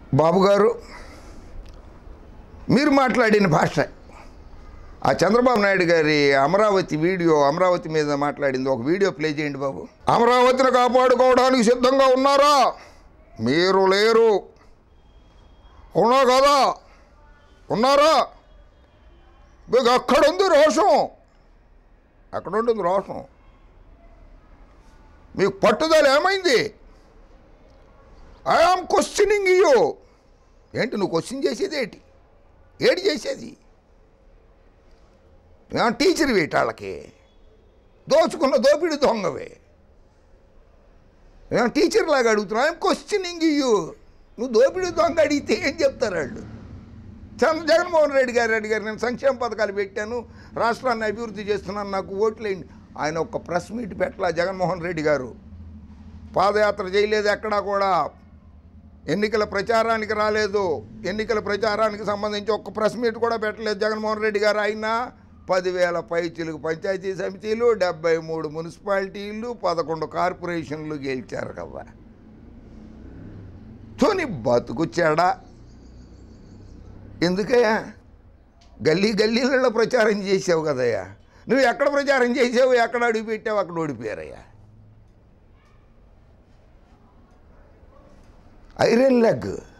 బాబు గారు మీరు మాట్లాడిన భాష ఆ చంద్రబాబు నాయుడు గారి అమరావతి వీడియో అమరావతి మీద మాట్లాడింది ఒక వీడియో ప్లే చేయండి బాబు అమరావతిని కాపాడుకోవడానికి సిద్ధంగా ఉన్నారా మీరు లేరు ఉన్నా కదా ఉన్నారా మీకు అక్కడుంది రోషం అక్కడ ఉంటుంది రోషం మీకు పట్టుదల ఏమైంది ఐఆమ్ క్వశ్చనింగ్ యూ ఏంటి నువ్వు క్వశ్చన్ చేసేది ఏంటి ఏటి చేసేది ఏమన్నా టీచర్ వేటి వాళ్ళకి దోచుకున్న దోపిడి దొంగవే ఏమన్నా టీచర్ లాగా అడుగుతున్నా ఐఎమ్ క్వశ్చనింగ్ యూ నువ్వు దోపిడి దొంగ అడిగితే ఏం చెప్తారు వాళ్ళు చంద్ర జగన్మోహన్ రెడ్డి గారు అడిగారు నేను సంక్షేమ పథకాలు పెట్టాను రాష్ట్రాన్ని అభివృద్ధి చేస్తున్నాను నాకు ఓట్లేండి ఆయన ఒక్క ప్రెస్ మీట్ పెట్టలా జగన్మోహన్ రెడ్డి గారు పాదయాత్ర చేయలేదు ఎక్కడా కూడా ఎన్నికల ప్రచారానికి రాలేదు ఎన్నికల ప్రచారానికి సంబంధించి ఒక్క ప్రెస్ మీట్ కూడా పెట్టలేదు జగన్మోహన్ రెడ్డి గారు అయినా పదివేల పైచిలుగు పంచాయతీ సమితిలు డెబ్బై మూడు మున్సిపాలిటీలు పదకొండు కార్పొరేషన్లు గెలిచారు కదా తోని బతుకు చెడ ఎందుకయ్యా గల్లీ గల్లీలలో ప్రచారం చేసావు కదయ్యా నువ్వు ఎక్కడ ప్రచారం చేసావు ఎక్కడ అడుగు పెట్టావు అక్కడ ఓడిపోయారయ్యా ఐరన్ లెగ్